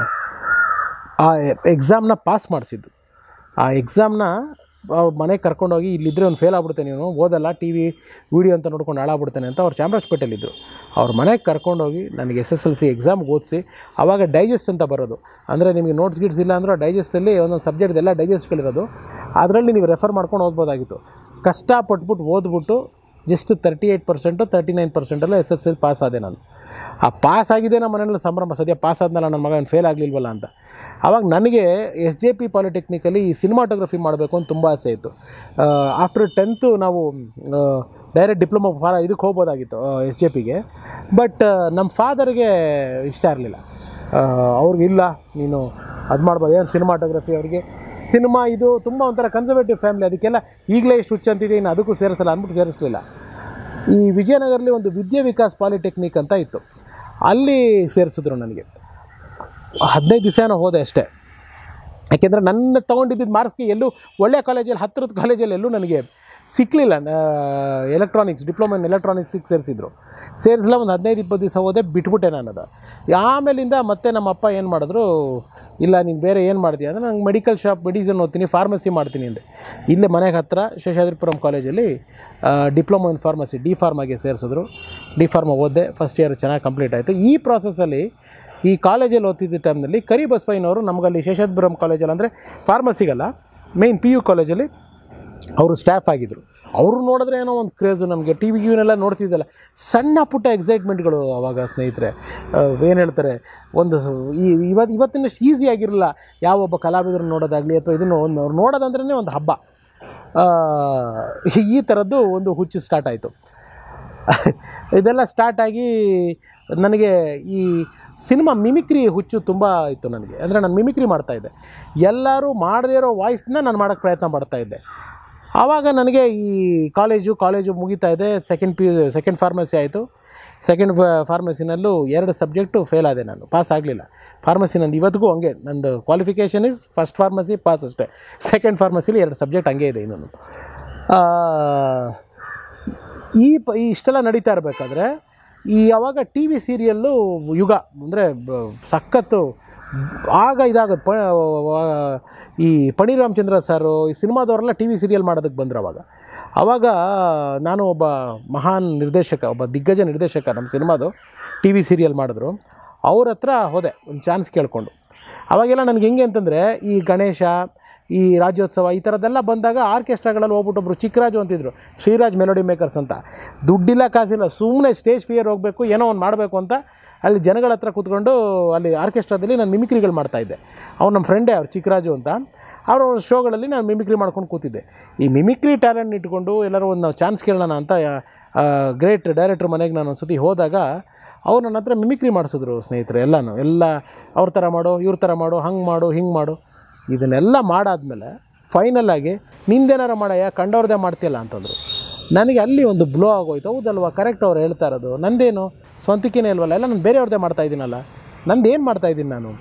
ಆ ಎಕ್ಸಾಮ್ನ ಪಾಸ್ ಮಾಡಿಸಿದ್ದು ಆ ಎಕ್ಸಾಮ್ನ ಮನೆಗೆ ಕರ್ಕೊಂಡೋಗಿ ಇಲ್ಲಿದ್ದರೆ ಒಂದು ಫೇಲ್ ಆಗ್ಬಿಡ್ತೇನೆ ನೀನು ಓದಲ್ಲ ಟಿ ವಿ ವೀಡಿಯೋ ಅಂತ ನೋಡ್ಕೊಂಡು ಹಾಳಾಗ್ಬಿಡ್ತೇನೆ ಅಂತ ಅವ್ರು ಚಾಮರಾಜಪೇಟೆಯಲ್ಲಿದ್ದರು ಅವ್ರ ಮನೆಗೆ ಕರ್ಕೊಂಡೋಗಿ ನನಗೆ ಎಸ್ ಎಸ್ ಎಲ್ ಸಿ ಎಕ್ಸಾಮ್ಗೆ ಓದಿಸಿ ಆವಾಗ ಡೈಜೆಸ್ಟ್ ಅಂತ ಬರೋದು ಅಂದರೆ ನಿಮಗೆ ನೋಟ್ಸ್ ಗಿಟ್ಸ್ ಇಲ್ಲ ಅಂದ್ರೆ ಡೈಜೆಸ್ಟಲ್ಲಿ ಒಂದೊಂದು ಸಬ್ಜೆಕ್ಟ್ದೆಲ್ಲ ಡೈಜೆಸ್ಟ್ಗಳಿರೋದು ಅದರಲ್ಲಿ ನೀವು ರೆಫರ್ ಮಾಡ್ಕೊಂಡು ಓದ್ಬೋದಾಗಿತ್ತು ಕಷ್ಟಪಟ್ಬಿಟ್ಟು ಓದ್ಬಿಟ್ಟು just thirty eight percent thirty nine ಪರ್ಸೆಂಟಲ್ಲೂ ಎಸ್ ಎಸ್ ಎಲ್ ಪಾಸ್ ಆದೆ ನಾನು ಆ ಪಾಸ್ ಆಗಿದೆ ನಮ್ಮ ಮನೇಲಿ ಸಂಭ್ರಮ ಸದ್ಯ ಪಾಸ್ ಆದ್ನಲ್ಲ ನನ್ನ ಮಗ ಫೇಲ್ ಆಗಲಿಲ್ವಲ್ಲ ಅಂತ ಆವಾಗ ನನಗೆ ಎಸ್ ಜೆ ಪಿ ಪಾಲಿಟೆಕ್ನಿಕಲ್ಲಿ ಈ ಸಿನಿಮಾಟೋಗ್ರಫಿ ಮಾಡಬೇಕು ಅಂತ ತುಂಬ ಆಸೆ ಇತ್ತು ಆಫ್ಟರ್ ಟೆಂತು ನಾವು ಡೈರೆಕ್ಟ್ ಡಿಪ್ಲೊಮಾ ಫಾರ ಇದಕ್ಕೆ ಹೋಗ್ಬೋದಾಗಿತ್ತು ಎಸ್ ಜೆ ಪಿಗೆ ಬಟ್ ನಮ್ಮ ಫಾದರ್ಗೆ ಇಷ್ಟ ಇರಲಿಲ್ಲ ಅವ್ರಿಗೆ ಇಲ್ಲ ನೀನು ಅದು ಮಾಡ್ಬೋದು ಏನು ಸಿನಿಮಾಟೋಗ್ರಫಿ ಅವರಿಗೆ ಸಿನಿಮಾ ಇದು ತುಂಬ ಒಂಥರ ಕನ್ಸರ್ವೇಟಿವ್ ಫ್ಯಾಮಿಲಿ ಅದಕ್ಕೆಲ್ಲ ಈಗಲೇ ಇಷ್ಟು ಹುಚ್ಚಂತಿದೆ ಇನ್ನು ಅದಕ್ಕೂ ಸೇರಿಸಲ್ಲ ಅಂದ್ಬಿಟ್ಟು ಸೇರಿಸಲಿಲ್ಲ ಈ ವಿಜಯನಗರಲ್ಲಿ ಒಂದು ವಿದ್ಯಾ ವಿಕಾಸ್ ಪಾಲಿಟೆಕ್ನಿಕ್ ಅಂತ ಇತ್ತು ಅಲ್ಲಿ ಸೇರಿಸಿದ್ರು ನನಗೆ ಹದಿನೈದು ದಿವಸನೋ ಹೋದೆ ಅಷ್ಟೇ ಯಾಕೆಂದರೆ ನನ್ನ ತೊಗೊಂಡಿದ್ದ ಮಾರ್ಕ್ಸ್ಗೆ ಎಲ್ಲೂ ಒಳ್ಳೆ ಕಾಲೇಜಲ್ಲಿ ಹತ್ತಿರದ ಕಾಲೇಜಲ್ಲಿ ಎಲ್ಲೂ ನನಗೆ ಸಿಕ್ಕಲಿಲ್ಲ ಎಲೆಕ್ಟ್ರಾನಿಕ್ಸ್ ಡಿಪ್ಲೊಮಾ ಇನ್ ಎಲೆಕ್ಟ್ರಾನಿಕ್ಸಿಗೆ ಸೇರಿಸಿದ್ರು ಸೇರಿಸಲ್ಲ ಒಂದು ಹದಿನೈದು ಇಪ್ಪತ್ತು ದಿವಸ ಹೋದೆ ಬಿಟ್ಬಿಟ್ಟೆ ನಾನು ಅದು ಆಮೇಲಿಂದ ಮತ್ತೆ ನಮ್ಮ ಅಪ್ಪ ಏನು ಮಾಡಿದ್ರು ಇಲ್ಲ ನೀನು ಬೇರೆ ಏನು ಮಾಡ್ತೀಯ ಅಂದರೆ ನಂಗೆ ಮೆಡಿಕಲ್ ಶಾಪ್ ಮೆಡಿಸಿನ್ ಓದ್ತೀನಿ ಫಾರ್ಮಸಿ ಮಾಡ್ತೀನಿ ಅಂದೆ ಇಲ್ಲೇ ಮನೆಗೆ ಹತ್ತಿರ ಶೇಷಾದ್ರಿಪುರಂ ಕಾಲೇಜಲ್ಲಿ ಡಿಪ್ಲೊಮಾ ಇನ್ ಫಾರ್ಮಸಿ ಡಿ ಫಾರ್ಮಾಗೆ ಸೇರಿಸಿದ್ರು ಡಿ ಫಾರ್ಮಾ ಓದಿದೆ ಫಸ್ಟ್ ಇಯರ್ ಚೆನ್ನಾಗಿ ಕಂಪ್ಲೀಟ್ ಆಯಿತು ಈ ಪ್ರಾಸೆಸ್ಸಲ್ಲಿ ಈ ಕಾಲೇಜಲ್ಲಿ ಓದ್ತಿದ್ದ ಟೈಮ್ನಲ್ಲಿ ಕರಿ ಬಸವಯ್ಯನವರು ನಮಗಲ್ಲಿ ಶೇಷಾದ್ರಿಪುರಂ ಕಾಲೇಜಲ್ಲಿ ಅಂದರೆ ಫಾರ್ಮಸಿಗಲ್ಲ ಮೇಯ್ನ್ ಪಿ ಯು ಕಾಲೇಜಲ್ಲಿ ಅವರು ಸ್ಟಾಫ್ ಆಗಿದ್ದರು ಅವರು ನೋಡಿದ್ರೆ ಏನೋ ಒಂದು ಕ್ರೇಜು ನಮಗೆ ಟಿ ವಿ ಗಿವಿನೆಲ್ಲ ನೋಡ್ತಿದ್ದಲ್ಲ ಸಣ್ಣ ಪುಟ್ಟ ಎಕ್ಸೈಟ್ಮೆಂಟ್ಗಳು ಅವಾಗ ಸ್ನೇಹಿತರೆ ಏನು ಹೇಳ್ತಾರೆ ಒಂದು ಸ- ಈ ಇವತ್ತು ಇವತ್ತಿನಷ್ಟು ಈಸಿ ಆಗಿರಲಿಲ್ಲ ಯಾವೊಬ್ಬ ಕಲಾವಿದರನ್ನು ನೋಡೋದಾಗಲಿ ಅಥವಾ ಇದನ್ನು ಒಂದು ಅವ್ರು ನೋಡೋದಂದ್ರೇ ಒಂದು ಹಬ್ಬ ಆ, ಈ ಥರದ್ದು ಒಂದು ಹುಚ್ಚು ಸ್ಟಾರ್ಟ್ ಆಯಿತು ಇದೆಲ್ಲ ಸ್ಟಾರ್ಟ್ ಆಗಿ ನನಗೆ ಈ ಸಿನಿಮಾ ಮಿಮಿಕ್ರಿ ಹುಚ್ಚು ತುಂಬ ಇತ್ತು ನನಗೆ ಅಂದರೆ ನಾನು ಮಿಮಿಕ್ರಿ ಮಾಡ್ತಾಯಿದ್ದೆ ಎಲ್ಲರೂ ಮಾಡದೇ ಇರೋ ವಾಯ್ಸ್ನ ನಾನು ಮಾಡೋಕ್ಕೆ ಪ್ರಯತ್ನ ಮಾಡ್ತಾಯಿದ್ದೆ ಆವಾಗ ನನಗೆ ಈ ಕಾಲೇಜು ಕಾಲೇಜು ಮುಗೀತಾ ಇದೆ second P U second pharmacy ಆಯಿತು ಸೆಕೆಂಡ್ ಫಾರ್ಮಸಿನಲ್ಲೂ ಎರಡು ಸಬ್ಜೆಕ್ಟು ಫೇಲ್ ಆದೆ ನಾನು ಪಾಸ್ ಆಗಲಿಲ್ಲ ಫಾರ್ಮಸಿ ನಂದು ಇವತ್ತಿಗೂ ಹಂಗೆ ನಂದು qualification is first pharmacy pass ಅಷ್ಟೇ ಸೆಕೆಂಡ್ ಫಾರ್ಮಸಿಲಿ ಎರಡು ಸಬ್ಜೆಕ್ಟ್ ಹಂಗೆ ಇದೆ ಇನ್ನೊಂದು ಈ ಪ ಈ ಇಷ್ಟೆಲ್ಲ ನಡೀತಾ ಇರಬೇಕಾದ್ರೆ ಈ ಅವಾಗ ಟಿ ವಿ ಸೀರಿಯಲ್ಲು ಯುಗ ಅಂದರೆ ಸಖತ್ತು ಆಗ ಇದಾಗೋದು ಪ ವ- ಈ ಪಣಿ ರಾಮಚಂದ್ರ ಸರು ಈ ಸಿನಿಮಾದವರೆಲ್ಲ ಟಿ ವಿ ಸೀರಿಯಲ್ ಮಾಡೋದಕ್ಕೆ ಬಂದರು ಅವಾಗ ಆವಾಗ ನಾನು ಒಬ್ಬ ಮಹಾನ್ ನಿರ್ದೇಶಕ ಒಬ್ಬ ದಿಗ್ಗಜ ನಿರ್ದೇಶಕ ನಮ್ಮ ಸಿನಿಮಾದು ಟಿ ವಿ ಸೀರಿಯಲ್ ಮಾಡಿದ್ರು ಅವ್ರ ಹತ್ರ ಹೋದೆ ಒಂದು ಚಾನ್ಸ್ ಕೇಳಿಕೊಂಡು ಅವಾಗೆಲ್ಲ ನನಗೆ ಹೆಂಗೆ ಅಂತಂದರೆ ಈ ಗಣೇಶ ಈ ರಾಜ್ಯೋತ್ಸವ ಈ ಥರದ್ದೆಲ್ಲ ಬಂದಾಗ ಆರ್ಕೆಸ್ಟ್ರಾಗಳಲ್ಲಿ ಹೋಗ್ಬಿಟ್ಟೊಬ್ರು ಚಿಕ್ಕರಾಜು ಅಂತಿದ್ರು ಶ್ರೀರಾಜ್ ಮೆಲೋಡಿ ಮೇಕರ್ಸ್ ಅಂತ ದುಡ್ಡಿಲ್ಲ ಕಾಸಿಲ್ಲ ಸುಮ್ಮನೆ ಸ್ಟೇಜ್ ಫಿಯರ್ ಹೋಗಬೇಕು ಏನೋ ಒಂದು ಮಾಡಬೇಕು ಅಂತ ಅಲ್ಲಿ ಜನಗಳ ಹತ್ರ ಕೂತ್ಕೊಂಡು ಅಲ್ಲಿ ಆರ್ಕೆಸ್ಟ್ರಾದಲ್ಲಿ ನಾನು ಮಿಮಿಕ್ರಿಗಳು ಮಾಡ್ತಾಯಿದ್ದೆ ಅವ್ರು ನಮ್ಮ ಫ್ರೆಂಡೇ ಅವ್ರು ಚಿಕ್ಕರಾಜು ಅಂತ ಅವ್ರ ಶೋಗಳಲ್ಲಿ ನಾನು ಮಿಮಿಕ್ರಿ ಮಾಡ್ಕೊಂಡು ಕೂತಿದ್ದೆ ಈ ಮಿಮಿಕ್ರಿ ಟ್ಯಾಲೆಂಟ್ ಇಟ್ಕೊಂಡು ಎಲ್ಲರೂ ಒಂದು ನಾವು ಚಾನ್ಸ್ ಕೇಳೋಣ ಅಂತ ಗ್ರೇಟ್ ಡೈರೆಕ್ಟ್ರ್ ಮನೆಗೆ ನಾನು ಒಂದು ಸತಿ ಹೋದಾಗ ಅವ್ರು ನನ್ನ ಹತ್ರ ಮಿಮಿಕ್ರಿ ಮಾಡಿಸಿದ್ರು ಸ್ನೇಹಿತರು ಎಲ್ಲನೂ ಎಲ್ಲ ಅವ್ರ ಥರ ಮಾಡು ಇವ್ರ ಥರ ಮಾಡು ಹಂಗೆ ಮಾಡು ಹಿಂಗೆ ಮಾಡು ಇದನ್ನೆಲ್ಲ ಮಾಡಾದ್ಮೇಲೆ ಫೈನಲ್ ಆಗಿ ನಿಂದೇನಾರ ಮಾಡಯ್ಯ ಕಂಡವ್ರದ್ದೇ ಮಾಡ್ತಿಲ್ಲ ಅಂತಂದರು ನನಗೆ ಅಲ್ಲಿ ಒಂದು ಬ್ಲೋ ಆಗೋಯ್ತು ಹೌದಲ್ವಾ ಕರೆಕ್ಟ್ ಅವ್ರು ಹೇಳ್ತಾ ಇರೋದು ನಂದೇನು ಸ್ವಂತಿಕೆನೇ ಇಲ್ವಲ್ಲ ಎಲ್ಲ ನಾನು ಬೇರೆಯವ್ರದ್ದೇ ಮಾಡ್ತಾ ಇದ್ದೀನಲ್ಲ ನಂದೇನು ಮಾಡ್ತಾ ಇದ್ದೀನಿ ನಾನು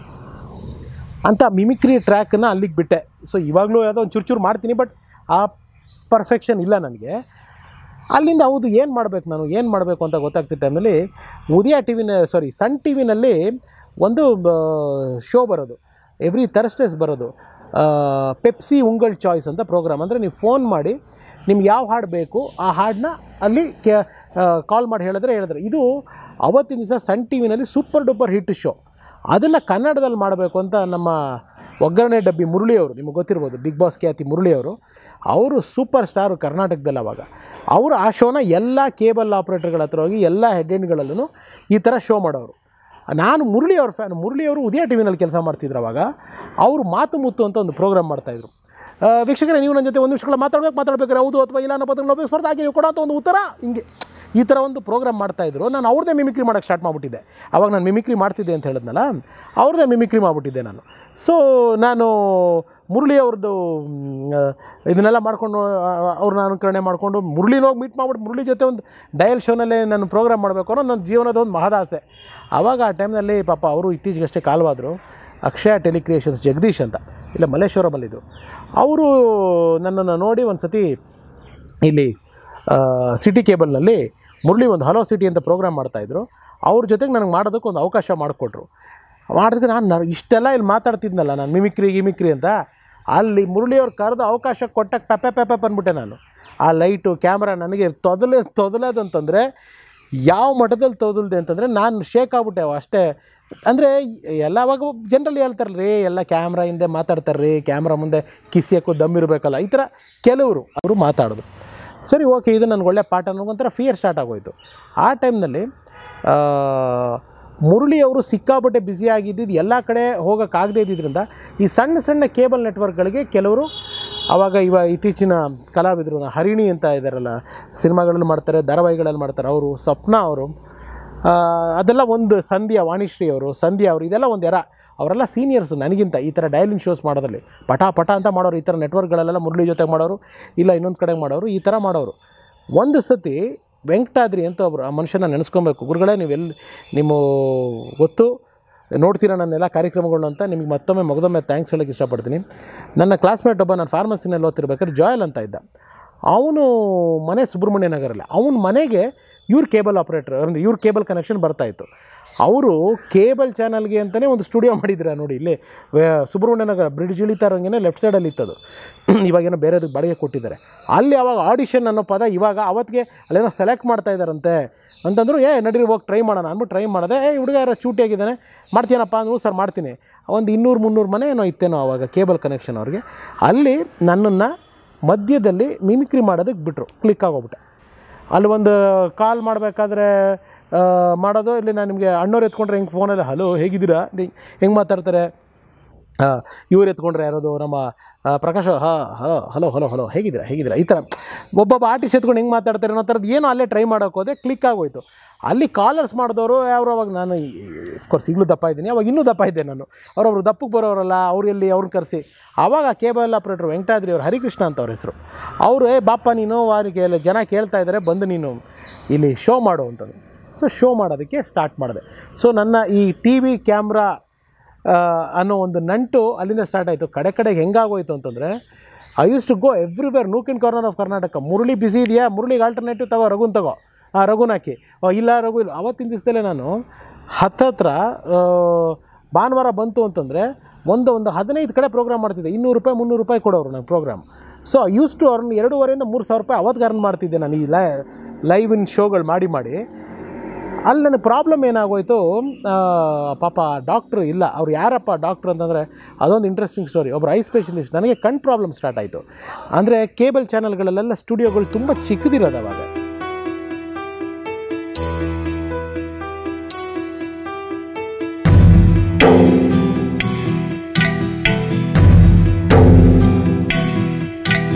ಅಂತ ಮಿಮಿಕ್ರಿ ಟ್ರ್ಯಾಕನ್ನು ಅಲ್ಲಿಗೆ ಬಿಟ್ಟೆ ಸೊ ಇವಾಗಲೂ ಯಾವುದೋ ಒಂದು ಚೂರು ಚೂರು ಮಾಡ್ತೀನಿ ಬಟ್ ಆ ಪರ್ಫೆಕ್ಷನ್ ಇಲ್ಲ ನನಗೆ ಅಲ್ಲಿಂದ ಹೌದು ಏನು ಮಾಡಬೇಕು ನಾನು ಏನು ಮಾಡಬೇಕು ಅಂತ ಗೊತ್ತಾಗ್ತಿದ್ದ ಟೈಮಲ್ಲಿ ಉದಯ ಟಿ ವಿನ ಸಾರಿ ಸನ್ ಟಿ ವಿನಲ್ಲಿ ಒಂದು ಶೋ ಬರೋದು ಎವ್ರಿ ಥರ್ಸ್ಡೇಸ್ ಬರೋದು ಪೆಪ್ಸಿ ಉಂಗಳ್ ಚಾಯ್ಸ್ ಅಂತ ಪ್ರೋಗ್ರಾಮ್ ಅಂದರೆ ನೀವು ಫೋನ್ ಮಾಡಿ ನಿಮ್ಗೆ ಯಾವ ಹಾಡು ಬೇಕು ಆ ಹಾಡನ್ನ ಅಲ್ಲಿ ಕೆ ಕಾಲ್ ಮಾಡಿ ಹೇಳಿದ್ರೆ ಹೇಳಿದ್ರೆ ಇದು ಅವತ್ತಿನ ದಿವಸ ಸನ್ ಟಿ ವಿನಲ್ಲಿ ಸೂಪರ್ ಡೂಪರ್ ಹಿಟ್ ಶೋ ಅದನ್ನು ಕನ್ನಡದಲ್ಲಿ ಮಾಡಬೇಕು ಅಂತ ನಮ್ಮ ಒಗ್ಗರಣೆ ಡಬ್ಬಿ ಮುರಳಿ ಅವರು ನಿಮಗೆ ಗೊತ್ತಿರ್ಬೋದು ಬಿಗ್ ಬಾಸ್ ಖ್ಯಾತಿ ಮುರಳಿ ಅವರು ಅವರು ಸೂಪರ್ ಸ್ಟಾರು ಕರ್ನಾಟಕದಲ್ಲಿ ಅವಾಗ ಅವರು ಆ ಶೋನ ಎಲ್ಲ ಕೇಬಲ್ ಆಪ್ರೇಟರ್ಗಳ ಹತ್ರ ಹೋಗಿ ಎಲ್ಲ ಹೆಡ್ ಎಂಡ್ಗಳಲ್ಲೂ ಈ ಥರ ಶೋ ಮಾಡೋರು ನಾನು ಮುರಳಿ ಅವ್ರ ಫ್ಯಾನ್ ಮುರಳಿ ಅವರು ಉದಯ ಟಿ ವಿನಲ್ಲಿ ಕೆಲಸ ಮಾಡ್ತಿದ್ರು ಅವಾಗ ಅವರು ಮಾತು ಮುತ್ತು ಅಂತ ಒಂದು ಪ್ರೋಗ್ರಾಮ್ ಮಾಡ್ತಾಯಿದ್ರು ಆ, ವೀಕ್ಷಕರೇ ನೀವು ನನ್ನ ಜೊತೆ ಒಂದು ನಿಮಿಷಗಳ ಮಾತಾಡ್ಬೇಕು ಮಾತಾಡ್ಬೇಕಾದ್ರೆ ಹೌದು ಅಥವಾ ಇಲ್ಲ ಅನ್ನೋ ಪದಗಳು ಲೋಪ ಸ್ಪರ್ಧೆ ಆಗಿ ನೀವು ಕೊಡೋ ಒಂದು ಉತ್ತರ ಹಿಂಗೆ ಈ ಥರ ಒಂದು ಪ್ರೋಗ್ರಾಮ್ ಮಾಡ್ತಾಯಿದ್ರು ನಾನು ಅವ್ರದ್ದೇ ಮಿಮಿಕ್ರಿ ಮಾಡೋಕ್ಕೆ ಸ್ಟಾರ್ಟ್ ಮಾಡಿಬಿಟ್ಟಿದ್ದೆ ಅವಾಗ ನಾನು ಮಿಮಿಕ್ರಿ ಮಾಡ್ತಿದ್ದೆ ಅಂತ ಹೇಳಿದ್ನಲ್ಲ ಅವ್ರದ್ದೇ ಮಿಮಿಕ್ರಿ ಮಾಡಿಬಿಟ್ಟಿದ್ದೆ ನಾನು ಸೊ ನಾನು ಮುರಳಿ ಅವ್ರದ್ದು ಮ್, ಆ, ಇದನ್ನೆಲ್ಲ ಮಾಡ್ಕೊಂಡು ಅವ್ರನ್ನ ಅನುಕರಣೆ ಮಾಡಿಕೊಂಡು ಮುರಳಿನ ಹೋಗಿ ಮೀಟ್ ಮಾಡ್ಬಿಟ್ಟು ಮುರಳಿ ಜೊತೆ ಒಂದು ಡಯಲ್ ಶೋನಲ್ಲೇ ನಾನು ಪ್ರೋಗ್ರಾಮ್ ಮಾಡಬೇಕು ಅನ್ನೋ ನನ್ನ ಜೀವನದ ಒಂದು ಮಹದಾಸೆ ಆವಾಗ ಆ ಟೈಮ್ನಲ್ಲಿ ಪಾಪ ಅವರು ಇತ್ತೀಚೆಗಷ್ಟೇ ಕಾಲವಾದರು ಅಕ್ಷಯ ಟೆಲಿಕ್ರಿಯೇಷನ್ಸ್ ಜಗದೀಶ್ ಅಂತ ಇಲ್ಲ ಮಲ್ಲೇಶ್ವರಮಲ್ಲಿದ್ದರು ಅವರು ನನ್ನನ್ನು ನೋಡಿ ಒಂದು ಸತಿ ಇಲ್ಲಿ ಸಿಟಿ ಕೇಬಲ್ನಲ್ಲಿ ಮುರಳಿ ಒಂದು ಹಲೋ ಸಿಟಿ ಅಂತ ಪ್ರೋಗ್ರಾಮ್ ಮಾಡ್ತಾಯಿದ್ರು ಅವ್ರ ಜೊತೆಗೆ ನನಗೆ ಮಾಡೋದಕ್ಕೆ ಒಂದು ಅವಕಾಶ ಮಾಡಿಕೊಟ್ರು ಮಾಡಿದ್ರೆ ನಾನು ನ- ಇಷ್ಟೆಲ್ಲ ಇಲ್ಲಿ ಮಾತಾಡ್ತಿದ್ನಲ್ಲ ನಾನು ಮಿಮಿಕ್ರಿ ಗಿಮಿಕ್ರಿ ಅಂತ ಅಲ್ಲಿ ಮುರಳಿಯವ್ರು ಕರೆದು ಅವಕಾಶ ಕೊಟ್ಟಾಗ ಪೆಪೆ ಪೆಪೆ ಬಂದ್ಬಿಟ್ಟೆ ನಾನು ಆ ಲೈಟು ಕ್ಯಾಮ್ರಾ ನನಗೆ ತೊದಲೆ ತೊದಲದಂತಂದರೆ ಯಾವ ಮಠದಲ್ಲಿ ತೊದಲ್ದೆ ಅಂತಂದರೆ ನಾನು ಶೇಕ್ ಆಗ್ಬಿಟ್ಟೆ ಅಷ್ಟೇ ಅಂದರೆ ಎಲ್ಲ ಅವಾಗ ಜನರಲ್ಲಿ ಹೇಳ್ತಾರಲ್ರಿ ಎಲ್ಲ ಕ್ಯಾಮ್ರಾ ಹಿಂದೆ ಮಾತಾಡ್ತಾರ್ರಿ ಕ್ಯಾಮ್ರಾ ಮುಂದೆ ಕಿಸಿಯಕ್ಕೂ ದಮ್ ಇರಬೇಕಲ್ಲ ಈ ಥರ ಕೆಲವರು ಅವರು ಮಾತಾಡೋದು ಸರಿ ಓಕೆ ಇದು ನನಗೆ ಒಳ್ಳೆ ಪಾಠ ಅನ್ನೋ ಒಂಥರ ಫಿಯರ್ ಸ್ಟಾರ್ಟ್ ಆಗೋಯ್ತು ಆ ಟೈಮ್ನಲ್ಲಿ ಮುರಳಿ ಅವರು ಸಿಕ್ಕಾಪಟ್ಟೆ ಬ್ಯುಸಿ ಆಗಿದ್ದಿದ್ದು ಎಲ್ಲ ಕಡೆ ಹೋಗೋಕ್ಕಾಗದೇ ಇದ್ದಿದ್ದರಿಂದ ಈ ಸಣ್ಣ ಸಣ್ಣ ಕೇಬಲ್ ನೆಟ್ವರ್ಕ್ಗಳಿಗೆ ಕೆಲವರು ಆವಾಗ ಇವ ಇತ್ತೀಚಿನ ಕಲಾವಿದರು ಹರಿಣಿ ಅಂತ ಇದ್ದಾರಲ್ಲ ಸಿನಿಮಾಗಳಲ್ಲಿ ಮಾಡ್ತಾರೆ ಧಾರಾವಾಹಿಗಳಲ್ಲಿ ಮಾಡ್ತಾರೆ ಅವರು ಸ್ವಪ್ನ ಅವರು ಆ, ಅದೆಲ್ಲ ಒಂದು ಸಂಧ್ಯಾ ವಾಣಿಶ್ರೀ ಅವರು ಸಂಧ್ಯಾ ಅವರು ಇದೆಲ್ಲ ಒಂದು ಎರ ಅವರೆಲ್ಲ ಸೀನಿಯರ್ಸು ನನಗಿಂತ ಈ ಥರ ಡೈಲಿಂಗ್ ಶೋಸ್ ಮಾಡೋದಲ್ಲಿ ಪಟ ಪಟ ಅಂತ ಮಾಡೋರು ಈ ಥರ ನೆಟ್ವರ್ಕ್ಗಳಲ್ಲೆಲ್ಲ ಮುರಳಿ ಜೊತೆಗೆ ಮಾಡೋರು ಇಲ್ಲ ಇನ್ನೊಂದು ಕಡೆಗೆ ಮಾಡೋರು ಈ ಥರ ಮಾಡೋರು ಒಂದು ಸತಿ ವೆಂಕಟಾದ್ರಿ ಅಂತ ಒಬ್ಬರು ಆ ಮನುಷ್ಯನ ನೆನೆಸ್ಕೊಬೇಕು ಗುರುಗಳೇ ನೀವೆಲ್ಲಿ ನಿಮ್ಮ ಗೊತ್ತು ನೋಡ್ತೀರಾ ನನ್ನೆಲ್ಲ ಕಾರ್ಯಕ್ರಮಗಳನ್ನ ಅಂತ ನಿಮಗೆ ಮತ್ತೊಮ್ಮೆ ಮಗದೊಮ್ಮೆ ಥ್ಯಾಂಕ್ಸ್ ಹೇಳೋಕ್ಕೆ ಇಷ್ಟಪಡ್ತೀನಿ ನನ್ನ ಕ್ಲಾಸ್ಮೇಟ್ ಒಬ್ಬ ನಾನು ಫಾರ್ಮಸಿನಲ್ಲಿ ಓದ್ತಿರ್ಬೇಕಾದ್ರೆ ಜಾಯಲ್ ಅಂತ ಇದ್ದ ಅವನು ಮನೆ ಸುಬ್ರಹ್ಮಣ್ಯ ನಗರಲ್ಲಿ ಅವನ ಮನೆಗೆ ಇವ್ರ ಕೇಬಲ್ ಆಪ್ರೇಟರ್ ಅಂದರೆ ಇವ್ರ ಕೇಬಲ್ ಕನೆಕ್ಷನ್ ಬರ್ತಾಯಿತ್ತು ಅವರು ಕೇಬಲ್ ಚಾನಲ್ಗೆ ಅಂತಲೇ ಒಂದು ಸ್ಟುಡಿಯೋ ಮಾಡಿದ್ರ ನೋಡಿ ಇಲ್ಲಿ ವೇ- ಸುಬ್ರಹ್ಮಣ್ಯ ನಗರ ಬ್ರಿಡ್ಜ್ ಇಳಿತಾ ಇರೋಂಗೆ ಲೆಫ್ಟ್ ಸೈಡಲ್ಲಿ ಇತ್ತದು ಇವಾಗೇನೋ ಬೇರೆದಕ್ಕೆ ಬಾಡಿಗೆ ಕೊಟ್ಟಿದ್ದಾರೆ ಅಲ್ಲಿ ಅವಾಗ ಆಡಿಷನ್ ಅನ್ನೋ ಪದ ಇವಾಗ ಅವತ್ತಿಗೆ ಅಲ್ಲೇನೋ ಸೆಲೆಕ್ಟ್ ಮಾಡ್ತಾ ಇದ್ದಾರಂತೆ ಅಂತಂದ್ರು ಏ ನಡೀರಿ ಹೋಗಿ ಟ್ರೈ ಮಾಡೋಣ ಅಂದ್ಬಿಟ್ಟು ಟ್ರೈ ಮಾಡಿದೆ ಏ ಹುಡುಗ ಯಾರೋ ಚೂಟಿಯಾಗಿದ್ದಾನೆ ಮಾಡ್ತೀನಪ್ಪ ಅಂದ್ರು ಸರ್ ಮಾಡ್ತೀನಿ ಒಂದು ಇನ್ನೂರು ಮುನ್ನೂರು ಮನೆ ಏನೋ ಇತ್ತೇನೋ ಅವಾಗ ಕೇಬಲ್ ಕನೆಕ್ಷನ್ ಅವ್ರಿಗೆ ಅಲ್ಲಿ ನನ್ನನ್ನು ಮಧ್ಯದಲ್ಲಿ ಮಿಮಿಕ್ರಿ ಮಾಡೋದಕ್ಕೆ ಬಿಟ್ಟರು ಕ್ಲಿಕ್ ಆಗೋಗ್ಬಿಟ್ಟೆ ಅಲ್ಲಿ ಒಂದು ಕಾಲ್ ಮಾಡಬೇಕಾದ್ರೆ ಮಾಡೋದು ಇಲ್ಲಿ ನಾನು ನಿಮಗೆ ಅಣ್ಣವ್ರು ಎತ್ಕೊಂಡ್ರೆ ಹಿಂಗೆ ಫೋನಲ್ಲಿ ಹಲೋ ಹೇಗಿದ್ದೀರಾ ಹೆಂಗೆ ಮಾತಾಡ್ತಾರೆ ಇವ್ರು ಎತ್ಕೊಂಡ್ರೆ ಯಾರೋದು ನಮ್ಮ ಆ, ಪ್ರಕಾಶ್ ಹಾ ಹಲೋ ಹಲೋ ಹಲೋ ಹಲೋ ಹೇಗಿದ್ದೀರಾ ಹೇಗಿದ್ದೀರಾ ಈ ಥರ ಒಬ್ಬೊಬ್ಬ ಆರ್ಟಿಸ್ಟ್ ಎತ್ಕೊಂಡು ಹೆಂಗೆ ಮಾತಾಡ್ತಾರೆ ಅನ್ನೋ ಥರದ್ದು ಏನೋ ಅಲ್ಲೇ ಟ್ರೈ ಮಾಡೋಕೆ ಹೋದೆ ಕ್ಲಿಕ್ ಆಗೋಯ್ತು ಅಲ್ಲಿ ಕಾಲರ್ಸ್ ಮಾಡಿದವರು ಯಾರು ಅವಾಗ ನಾನು ಕೋರ್ಸ್ ಈಗಲೂ ದಪ್ಪ ಇದ್ದೀನಿ ಅವಾಗ ಇನ್ನೂ ದಪ್ಪ ಇದ್ದೆ ನಾನು ಅವರೊಬ್ರು ದಪ್ಪಕ್ಕೆ ಬರೋರಲ್ಲ ಅವ್ರು ಎಲ್ಲಿ ಅವ್ರನ್ನ ಕರೆಸಿ ಆವಾಗ ಕೇಬಲ್ ಆಪ್ರೇಟ್ರ್ ವೆಂಕಟಾದ್ರಿ ಅವ್ರು ಹರಿಕೃಷ್ಣ ಅಂತ ಅವ್ರ ಹೆಸರು ಅವರು ಏ ಬಾಪ ನೀನು ವಾರಿಗೆ ಎಲ್ಲ ಜನ ಕೇಳ್ತಾ ಇದ್ದಾರೆ ಬಂದು ನೀನು ಇಲ್ಲಿ ಶೋ ಮಾಡು ಅಂತಂದು ಸೊ ಶೋ ಮಾಡೋದಕ್ಕೆ ಸ್ಟಾರ್ಟ್ ಮಾಡಿದೆ ಸೊ ನನ್ನ ಈ ಟಿ ವಿ ಕ್ಯಾಮ್ರಾ ಅನ್ನೋ ಒಂದು ನಂಟು ಅಲ್ಲಿಂದ ಸ್ಟಾರ್ಟ್ ಆಯಿತು ಕಡೆ ಕಡೆಗೆ ಹೆಂಗಾಗೋಯ್ತು ಅಂತಂದರೆ I use to go everywhere nook in corner of Karnataka Murali busy ಇದೆಯಾ ಮುರಳಿಗೆ ಆಲ್ಟರ್ನೇಟಿವ್ ತಗೋ ರಘುನ್ ತಗೋ ಆ ರಘುನ ಹಾಕಿ ಓ, ಇಲ್ಲ ರಘು ಇಲ್ಲ ಅವತ್ತಿನ ದಿವಸದಲ್ಲೇ ನಾನು ಹತ್ತತ್ರ ಆ, ಭಾನುವಾರ ಬಂತು ಅಂತಂದರೆ ಒಂದು ಒಂದು ಹದಿನೈದು ಕಡೆ ಪ್ರೋಗ್ರಾಮ್ ಮಾಡ್ತಿದ್ದೆ ಇನ್ನೂರು ರೂಪಾಯಿ ಮುನ್ನೂರು ರೂಪಾಯಿ ಕೊಡೋರು ನಂಗೆ program so use to earn ಎರಡೂವರೆಯಿಂದ ಮೂರು ಸಾವಿರ ರೂಪಾಯಿ ಅವತ್ತಿಗೆ ಅರ್ನ್ ಮಾಡ್ತಿದ್ದೆ ನಾನು ಈ ಲೈವ್ ಇನ್ ಶೋಗಳು ಮಾಡಿ ಮಾಡಿ ಅಲ್ಲಿ ನನಗೆ ಪ್ರಾಬ್ಲಮ್ ಏನಾಗೋಯ್ತು ಆ, ಪಾಪ ಡಾಕ್ಟ್ರು ಇಲ್ಲ ಅವ್ರು ಯಾರಪ್ಪ ಡಾಕ್ಟ್ರು ಅಂತಂದರೆ ಅದೊಂದು ಇಂಟ್ರೆಸ್ಟಿಂಗ್ ಸ್ಟೋರಿ ಒಬ್ಬರು ಐ ಸ್ಪೆಷಲಿಸ್ಟ್ ನನಗೆ ಕಣ್ ಪ್ರಾಬ್ಲಮ್ ಸ್ಟಾರ್ಟ್ ಆಯಿತು ಅಂದರೆ ಕೇಬಲ್ ಚಾನಲ್ಗಳಲ್ಲೆಲ್ಲ ಸ್ಟುಡಿಯೋಗಳು ತುಂಬ ಚಿಕ್ಕದಿರೋದು ಅವಾಗ